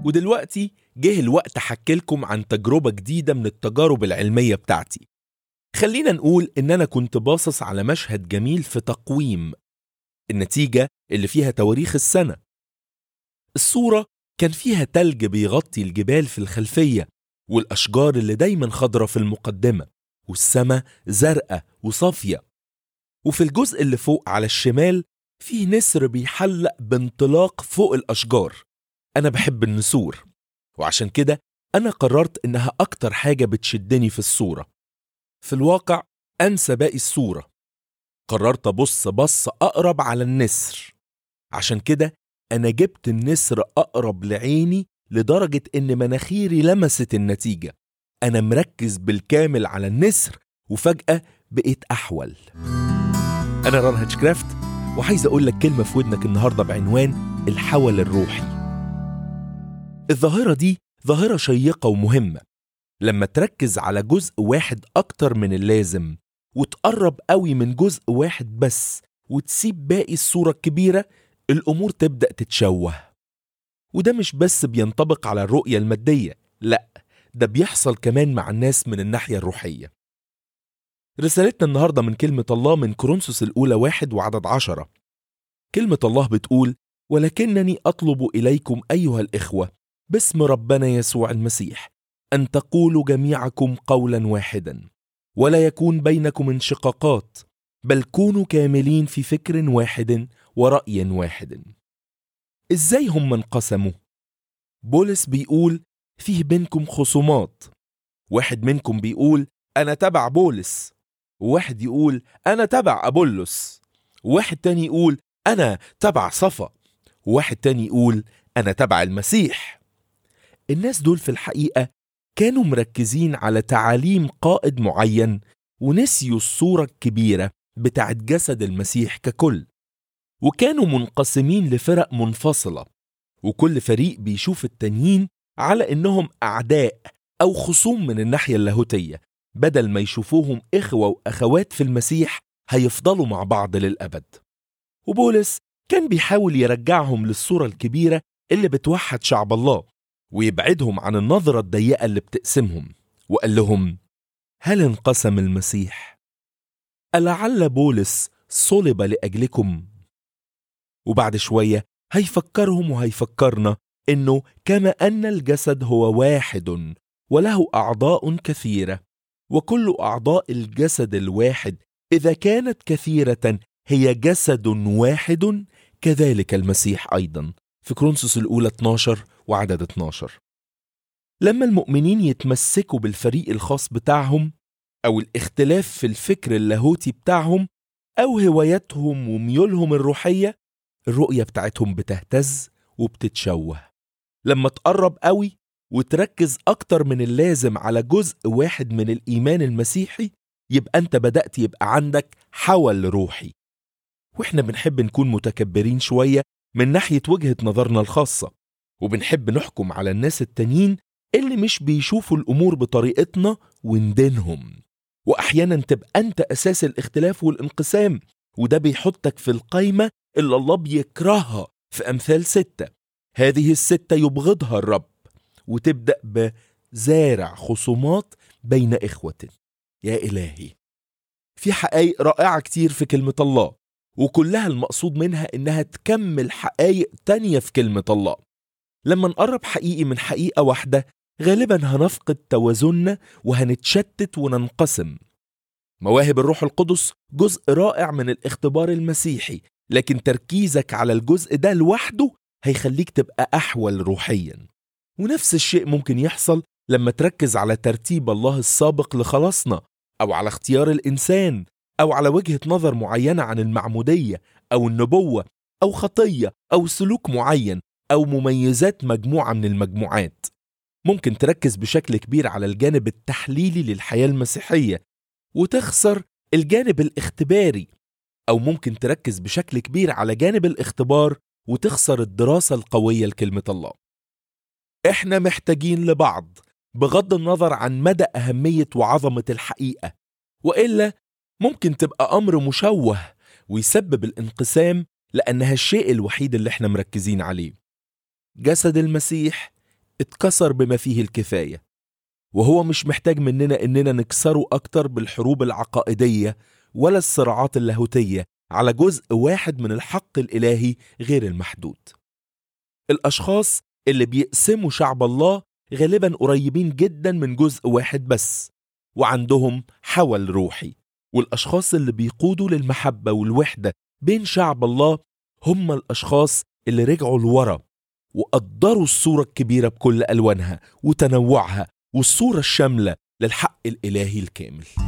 ودلوقتي جه الوقت أحكي لكم عن تجربة جديدة من التجارب العلمية بتاعتي خلينا نقول إن أنا كنت باصص على مشهد جميل في تقويم النتيجة اللي فيها تواريخ السنة الصورة كان فيها تلج بيغطي الجبال في الخلفية والأشجار اللي دايما خضرة في المقدمة والسماء زرقاء وصافية وفي الجزء اللي فوق على الشمال فيه نسر بيحلق بانطلاق فوق الأشجار أنا بحب النسور وعشان كده أنا قررت إنها أكتر حاجة بتشدني في الصورة في الواقع أنسى باقي الصورة قررت أبص بص أقرب على النسر عشان كده أنا جبت النسر أقرب لعيني لدرجة إن مناخيري لمست النتيجة أنا مركز بالكامل على النسر وفجأة بقيت أحول أنا ران هاتشكرافت وعايز أقول لك كلمة في ودنك النهاردة بعنوان الحول الروحي الظاهرة دي ظاهرة شيقة ومهمة لما تركز على جزء واحد أكتر من اللازم وتقرب قوي من جزء واحد بس وتسيب باقي الصورة الكبيرة الأمور تبدأ تتشوه وده مش بس بينطبق على الرؤية المادية لأ ده بيحصل كمان مع الناس من الناحية الروحية رسالتنا النهاردة من كلمة الله من كورنثوس الأولى واحد وعدد عشرة كلمة الله بتقول ولكنني أطلب إليكم أيها الإخوة باسم ربنا يسوع المسيح أن تقولوا جميعكم قولا واحدا ولا يكون بينكم انشقاقات بل كونوا كاملين في فكر واحد ورأي واحد إزاي هم انقسموا؟ بولس بيقول فيه بينكم خصومات واحد منكم بيقول أنا تبع بولس وواحد يقول أنا تبع أبولس وواحد تاني يقول أنا تبع صفا وواحد تاني يقول أنا تبع المسيح الناس دول في الحقيقة كانوا مركزين على تعاليم قائد معين ونسيوا الصورة الكبيرة بتاعت جسد المسيح ككل وكانوا منقسمين لفرق منفصلة وكل فريق بيشوف التانيين على إنهم أعداء أو خصوم من الناحية اللاهوتية بدل ما يشوفوهم إخوة وأخوات في المسيح هيفضلوا مع بعض للأبد وبولس كان بيحاول يرجعهم للصورة الكبيرة اللي بتوحد شعب الله ويبعدهم عن النظرة الضيقة اللي بتقسمهم وقال لهم هل انقسم المسيح؟ ألعل بولس صلب لأجلكم؟ وبعد شوية هيفكرهم وهيفكرنا إنه كما أن الجسد هو واحد وله أعضاء كثيرة وكل أعضاء الجسد الواحد إذا كانت كثيرة هي جسد واحد كذلك المسيح أيضا في كرونسوس الأولى 12 وعدد 12 لما المؤمنين يتمسكوا بالفريق الخاص بتاعهم أو الاختلاف في الفكر اللاهوتي بتاعهم أو هواياتهم وميولهم الروحية الرؤية بتاعتهم بتهتز وبتتشوه لما تقرب قوي وتركز أكتر من اللازم على جزء واحد من الإيمان المسيحي يبقى أنت بدأت يبقى عندك حول روحي وإحنا بنحب نكون متكبرين شوية من ناحية وجهة نظرنا الخاصة وبنحب نحكم على الناس التانيين اللي مش بيشوفوا الأمور بطريقتنا وندينهم وأحيانا تبقى أنت أساس الاختلاف والانقسام وده بيحطك في القايمة اللي الله بيكرهها في أمثال ستة هذه الستة يبغضها الرب وتبدأ بزارع خصومات بين إخوة يا إلهي في حقائق رائعة كتير في كلمة الله وكلها المقصود منها إنها تكمل حقائق تانية في كلمة الله لما نقرب حقيقي من حقيقة واحدة غالبا هنفقد توازننا وهنتشتت وننقسم مواهب الروح القدس جزء رائع من الاختبار المسيحي لكن تركيزك على الجزء ده لوحده هيخليك تبقى أحول روحيا ونفس الشيء ممكن يحصل لما تركز على ترتيب الله السابق لخلاصنا أو على اختيار الإنسان أو على وجهة نظر معينة عن المعمودية أو النبوة أو خطية أو سلوك معين أو مميزات مجموعة من المجموعات ممكن تركز بشكل كبير على الجانب التحليلي للحياة المسيحية وتخسر الجانب الاختباري أو ممكن تركز بشكل كبير على جانب الاختبار وتخسر الدراسة القوية لكلمة الله إحنا محتاجين لبعض بغض النظر عن مدى أهمية وعظمة الحقيقة وإلا ممكن تبقى أمر مشوه ويسبب الانقسام لأنها الشيء الوحيد اللي إحنا مركزين عليه جسد المسيح اتكسر بما فيه الكفاية وهو مش محتاج مننا إننا نكسره أكتر بالحروب العقائدية ولا الصراعات اللاهوتية على جزء واحد من الحق الإلهي غير المحدود الأشخاص اللي بيقسموا شعب الله غالبا قريبين جدا من جزء واحد بس وعندهم حول روحي والأشخاص اللي بيقودوا للمحبة والوحدة بين شعب الله هم الأشخاص اللي رجعوا لورا وقدروا الصورة الكبيرة بكل ألوانها وتنوعها والصورة الشاملة للحق الإلهي الكامل